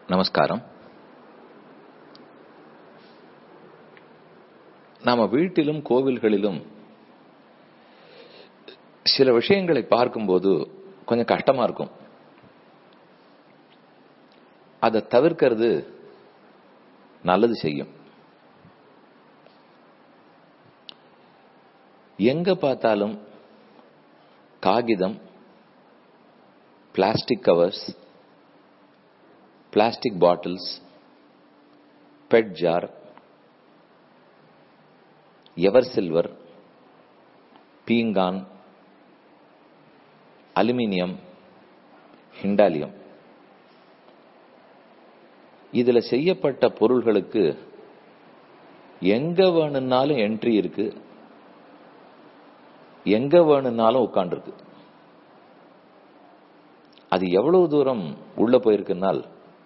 நமஸ்காரம் நாம வீட்டிலும் கோவில்களிலும் சில விஷயங்களை பார்க்கும்போது கொஞ்சம் கஷ்டமா இருக்கும் அதை தவிர்க்கிறது நல்லது செய்யும் எங்க பார்த்தாலும் காகிதம் plastic covers plastic bottles pet jar ever silver பீங்கான் அலுமினியம் ஹிண்டாலியம் இதுல செய்யப்பட்ட பொருள்களுக்கு எங்க வேணும்னாலும் என்ட்ரி இருக்கு எங்க வேணும்னாலும் உட்காண்டிருக்கு அது எவ்வளவு தூரம் உள்ள போயிருக்குனால்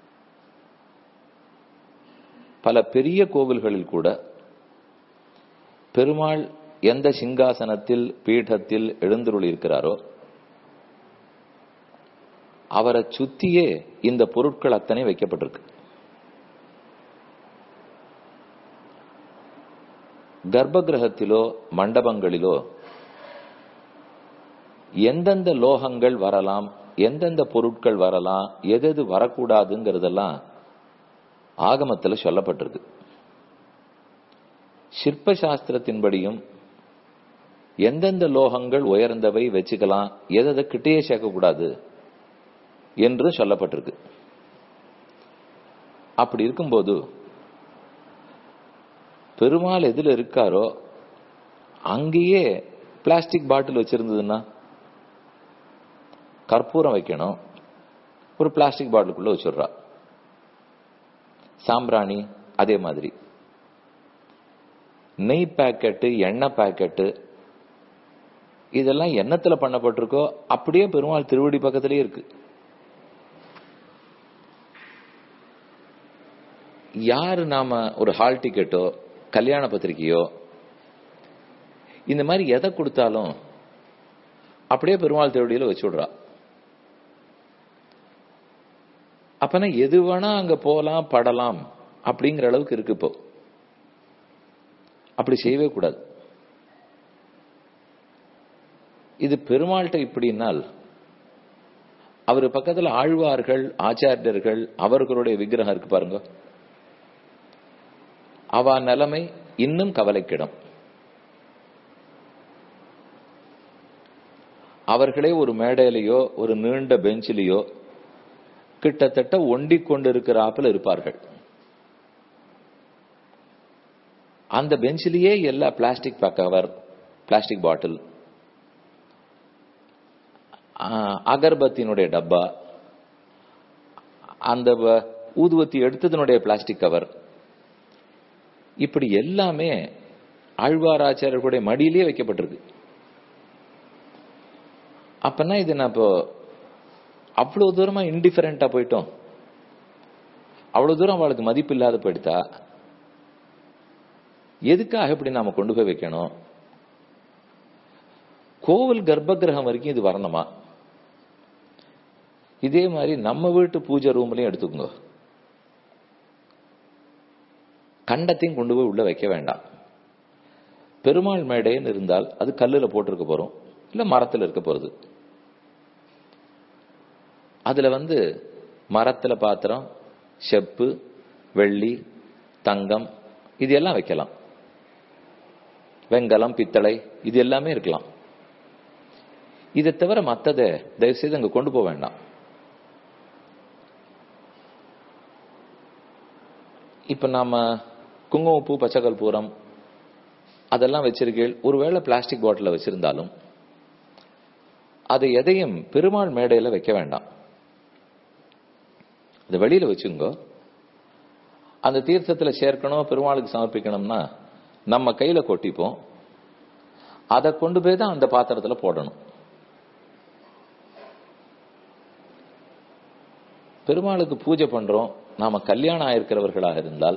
பல பெரிய கோவில்களில் கூட பெருமாள் எந்த சிங்காசனத்தில் பீഠத்தில் எழுந்துருள் இருக்கிறாரோ அவரை சுத்தியே இந்த பொருட்கள் அத்தனை வைக்கப்பட்டிருக்கு கர்ப்ப கிரகத்திலோ மண்டபங்களிலோ எந்தெந்த லோகங்கள் வரலாம் எந்தெந்த பொருட்கள் வரலாம் எது எது வரக்கூடாதுங்கிறதெல்லாம் ஆகமத்தில் சொல்லப்பட்டிருக்கு சிற்ப சாஸ்திரத்தின்படியும் எந்தெந்த லோகங்கள் உயர்ந்தவை வச்சுக்கலாம் எதை கிட்டேயே சேர்க்கக்கூடாது என்று சொல்லப்பட்டிருக்கு அப்படி இருக்கும்போது பெருமாள் எதுல இருக்காரோ அங்கேயே பிளாஸ்டிக் பாட்டில் வச்சிருந்ததுன்னா கற்பூரம் வைக்கணும் ஒரு பிளாஸ்டிக் பாட்டிலுக்குள்ள வச்சிடுறா சாம்பிராணி அதே மாதிரி நெய் பேக்கெட்டு எண்ணெய் பேக்கெட்டு இதெல்லாம் எண்ணத்துல பண்ணப்பட்டிருக்கோ அப்படியே பெருமாள் திருவடி பக்கத்திலேயே இருக்கு யாரு நாம ஒரு ஹால் டிக்கெட்டோ கல்யாண பத்திரிகையோ இந்த மாதிரி எதை கொடுத்தாலும் அப்படியே பெருமாள் திருவடியில வச்சு விடுறா அப்பனா எது வேணா அங்க போலாம் படலாம் அப்படிங்கிற அளவுக்கு இருக்கு இப்போ அப்படி செய்யவே கூடாது இது பெருமாள்கிட்ட இப்படின்னால் அவர் பக்கத்துல ஆழ்வார்கள் ஆச்சாரியர்கள் அவர்களுடைய விக்கிரகம் இருக்கு பாருங்க அவ நிலைமை இன்னும் கவலைக்கிடம் அவர்களே ஒரு மேடையிலேயோ ஒரு நீண்ட பெஞ்சிலேயோ கிட்டத்தட்ட ஒண்டி கொண்டிருக்கிறாப்பில் இருப்பார்கள் அந்த பெஞ்சிலேயே எல்லா பிளாஸ்டிக் கவர் பிளாஸ்டிக் பாட்டில் அகர்பத்தினுடைய டப்பா அந்த ஊதுவத்தி எடுத்ததனுடைய பிளாஸ்டிக் கவர் இப்படி எல்லாமே ஆழ்வாராச்சாரியர்களுடைய மடியிலேயே வைக்கப்பட்டிருக்கு அப்பனா இது நான் இப்போ அவ்வளவு தூரமா இன்டிஃபரண்டா போயிட்டோம் அவ்வளவு தூரம் அவளுக்கு மதிப்பு இல்லாத போயிடுதா எதுக்காக இப்படி நாம கொண்டு போய் வைக்கணும் கோவில் கர்ப்ப கிரகம் வரைக்கும் இது வரணுமா இதே மாதிரி நம்ம வீட்டு பூஜை ரூம்லயும் எடுத்துக்கோங்க கண்டத்தையும் கொண்டு போய் உள்ள வைக்க வேண்டாம் பெருமாள் மேடைன்னு இருந்தால் அது கல்லுல போட்டிருக்க போறோம் இல்ல மரத்துல இருக்க போறது அதுல வந்து மரத்துல பாத்திரம் செப்பு வெள்ளி தங்கம் இது எல்லாம் வைக்கலாம் வெங்கலம் பித்தளை இது எல்லாமே இருக்கலாம் இதை தவிர மத்ததை தயவு செய்து அங்க கொண்டு போக வேண்டாம் இப்ப நாம குங்குமப்பூ பச்சைக்கல் பூரம் அதெல்லாம் வச்சிருக்கீள் ஒருவேளை பிளாஸ்டிக் பாட்டில வச்சிருந்தாலும் அதை எதையும் பெருமாள் மேடையில வைக்க வேண்டாம் அதை வெளியில வச்சுங்கோ அந்த தீர்த்தத்துல சேர்க்கணும் பெருமாளுக்கு சமர்ப்பிக்கணும்னா நம்ம கையில கொட்டிப்போம் அதை கொண்டு போய் தான் அந்த பாத்திரத்துல போடணும் பெருமாளுக்கு பூஜை பண்றோம் நாம கல்யாணம் ஆயிருக்கிறவர்களாக இருந்தால்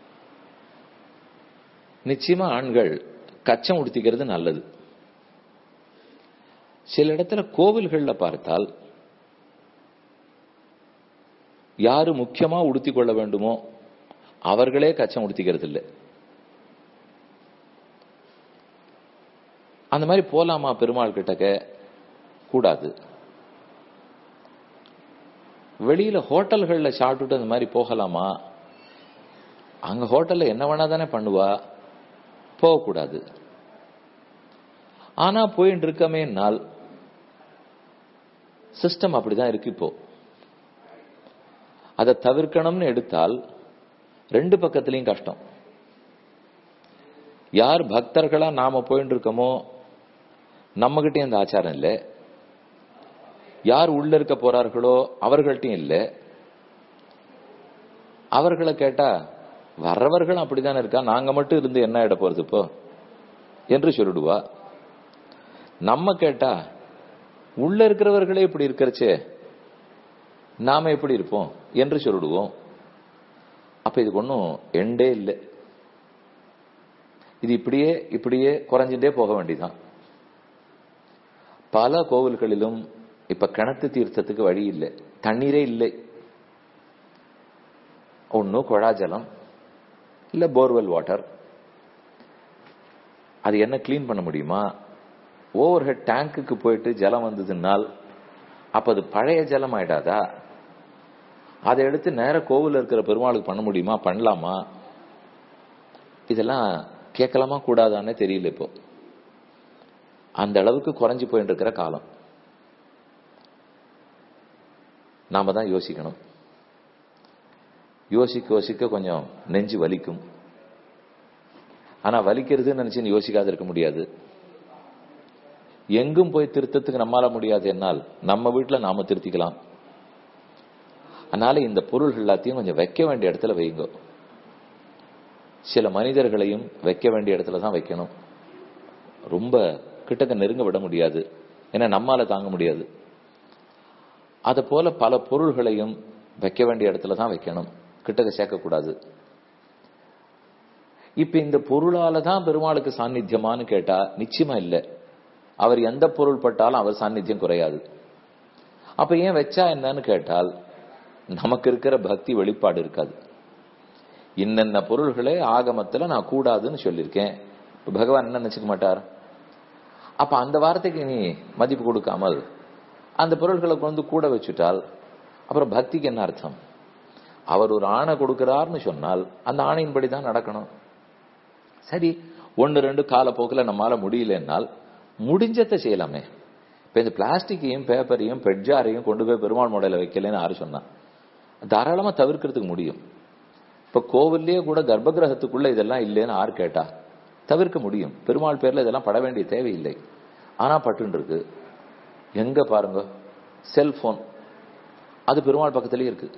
நிச்சயமா ஆண்கள் கச்சம் உடுத்திக்கிறது நல்லது சில இடத்துல கோவில்கள்ல பார்த்தால் யாரு முக்கியமா உடுத்தி கொள்ள வேண்டுமோ அவர்களே கச்சம் உடுத்திக்கிறது இல்லை அந்த மாதிரி போலாமா பெருமாள் கிட்டக்க கூடாது வெளியில ஹோட்டல்கள்ல சாப்பிட்டுட்டு அந்த மாதிரி போகலாமா அங்க ஹோட்டல்ல என்ன வேணா தானே பண்ணுவா போகக்கூடாது ஆனா போயிட்டு இருக்கமே நாள் சிஸ்டம் அப்படிதான் இருக்கு இப்போ அதை தவிர்க்கணும்னு எடுத்தால் ரெண்டு பக்கத்திலையும் கஷ்டம் யார் பக்தர்களா நாம போயிட்டு இருக்கோமோ நம்ம கிட்டயும் அந்த ஆச்சாரம் இல்லை யார் உள்ள இருக்க போறார்களோ அவர்கள்ட்டையும் இல்லை அவர்களை கேட்டா வர்றவர்கள் அப்படித்தானே இருக்கா நாங்க மட்டும் இருந்து என்ன ஆயிட போறது இப்போ என்று சொல்லிடுவா நம்ம கேட்டா உள்ள இருக்கிறவர்களே இப்படி இருக்கிறச்சே நாம எப்படி இருப்போம் என்று சொல்லிடுவோம் அப்ப இதுக்கு ஒன்றும் எண்டே இல்லை இது இப்படியே இப்படியே குறைஞ்சிட்டே போக வேண்டியதான் பல கோவில்களிலும் இப்ப கிணத்து தீர்த்தத்துக்கு வழி இல்லை தண்ணீரே இல்லை ஒன்னும் குழாஜலம் இல்ல போர்வெல் வாட்டர் அது என்ன கிளீன் பண்ண முடியுமா ஓவர் ஹெட் டேங்குக்கு போயிட்டு ஜலம் வந்ததுனால் அப்ப அது பழைய ஜலம் ஆயிடாதா அதை எடுத்து நேர கோவில் இருக்கிற பெருமாளுக்கு பண்ண முடியுமா பண்ணலாமா இதெல்லாம் கேட்கலாமா கூடாதானே தெரியல இப்போ அந்த அளவுக்கு குறைஞ்சு போயிட்டு இருக்கிற காலம் நாம தான் யோசிக்கணும் யோசிக்க யோசிக்க கொஞ்சம் நெஞ்சு வலிக்கும் ஆனா வலிக்கிறதுன்னு நினைச்சு யோசிக்காத இருக்க முடியாது எங்கும் போய் திருத்தத்துக்கு நம்மால முடியாது என்னால் நம்ம வீட்டுல நாம திருத்திக்கலாம் அதனால இந்த பொருள் எல்லாத்தையும் கொஞ்சம் வைக்க வேண்டிய இடத்துல வைங்க சில மனிதர்களையும் வைக்க வேண்டிய இடத்துல தான் வைக்கணும் ரொம்ப கிட்டக்க நெருங்க விட முடியாது ஏன்னா நம்மால தாங்க முடியாது அத போல பல பொருள்களையும் வைக்க வேண்டிய இடத்துல தான் வைக்கணும் கிட்டக்க சேர்க்கக்கூடாது இப்ப இந்த பொருளால தான் பெருமாளுக்கு சாநித்தியமான்னு கேட்டா நிச்சயமா இல்லை அவர் எந்த பொருள் பட்டாலும் அவர் சாநித்தியம் குறையாது அப்ப ஏன் வச்சா என்னன்னு கேட்டால் நமக்கு இருக்கிற பக்தி வெளிப்பாடு இருக்காது இன்னென்ன பொருள்களே ஆகமத்துல நான் கூடாதுன்னு சொல்லியிருக்கேன் பகவான் என்ன நினைச்சுக்க மாட்டார் அப்ப அந்த வார்த்தைக்கு நீ மதிப்பு கொடுக்காமல் அந்த பொருள்களை கொண்டு கூட வச்சுட்டால் அப்புறம் பக்திக்கு என்ன அர்த்தம் அவர் ஒரு ஆணை கொடுக்கிறார்னு சொன்னால் அந்த ஆணையின்படி தான் நடக்கணும் சரி ஒன்னு ரெண்டு காலப்போக்கில் நம்மால முடியலன்னால் முடிஞ்சத்தை செய்யலாமே இப்ப இந்த பிளாஸ்டிக்கையும் பேப்பரையும் பெட்ஜாரையும் கொண்டு போய் பெருமாள் மாடல வைக்கலன்னு யாரு சொன்னா தாராளமா தவிர்க்கிறதுக்கு முடியும் இப்ப கோவில்லயே கூட கர்ப்பகிரகத்துக்குள்ள இதெல்லாம் இல்லைன்னு யார் கேட்டா தவிர்க்க முடியும் பெருமாள் பேர்ல இதெல்லாம் பட வேண்டிய தேவையில்லை ஆனா பட்டுன்னு இருக்கு எங்க பாருங்க செல்போன் அது பெருமாள் பக்கத்திலேயே இருக்கு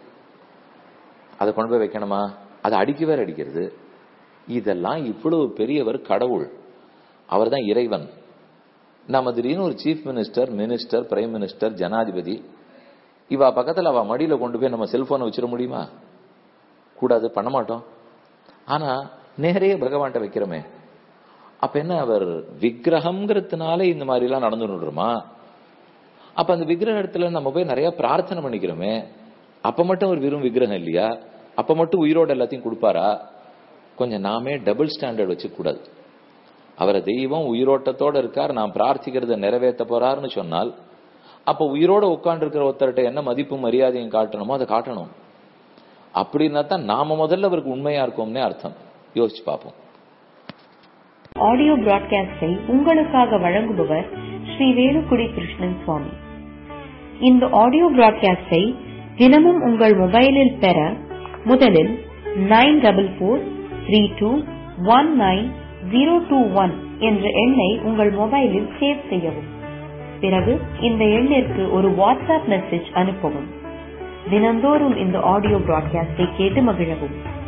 அதை கொண்டு போய் வைக்கணுமா அதை அடிக்க வேற அடிக்கிறது இதெல்லாம் இவ்வளவு பெரியவர் கடவுள் அவர் தான் இறைவன் நம்ம திடீர்னு ஒரு chief minister minister prime minister ஜனாதிபதி இவா பக்கத்துல அவ மடியில கொண்டு போய் நம்ம செல்போனை வச்சிட முடியுமா கூடாது பண்ண மாட்டோம் ஆனா நேரே பகவான்கிட்ட வைக்கிறோமே அப்ப என்ன அவர் விக்கிரகம்ங்கிறதுனால இந்த மாதிரி எல்லாம் நடந்து விடுறோமா அப்ப அந்த விக்கிரகத்துல நம்ம போய் நிறைய பிரார்த்தனை பண்ணிக்கிறோமே அப்ப மட்டும் ஒரு வெறும் விக்கிரகம் இல்லையா அப்ப மட்டும் உயிரோட எல்லாத்தையும் கொடுப்பாரா கொஞ்சம் நாமே டபுள் ஸ்டாண்டர்ட் வச்சு கூடாது அவரை தெய்வம் உயிரோட்டத்தோட இருக்கார் நான் பிரார்த்திக்கிறத நிறைவேற்ற போறாருன்னு சொன்னால் அப்ப உயிரோட உட்கார்ந்து இருக்கிற ஒருத்தர்கிட்ட என்ன மதிப்பும் மரியாதையும் காட்டணுமோ அதை காட்டணும் அப்படின்னா தான் நாம முதல்ல அவருக்கு உண்மையா இருக்கோம்னே அர்த்தம் யோசிச்சு பார்ப்போம் ஆடியோ பிராட்காஸ்டை உங்களுக்காக வழங்குபவர் ஸ்ரீ வேலுக்குடி கிருஷ்ணன் சுவாமி இந்த ஆடியோ பிராட்காஸ்டை தினமும் உங்கள் மொபைலில் பெற முதலில் nine double four three two one nine zero two one என்ற எண்ணை உங்கள் மொபைலில் சேவ் செய்யவும் பிறகு இந்த எண்ணிற்கு ஒரு வாட்ஸ்அப் மெசேஜ் அனுப்பவும் தினந்தோறும் இந்த ஆடியோ பிராட்காஸ்டை கேட்டு மகிழவும்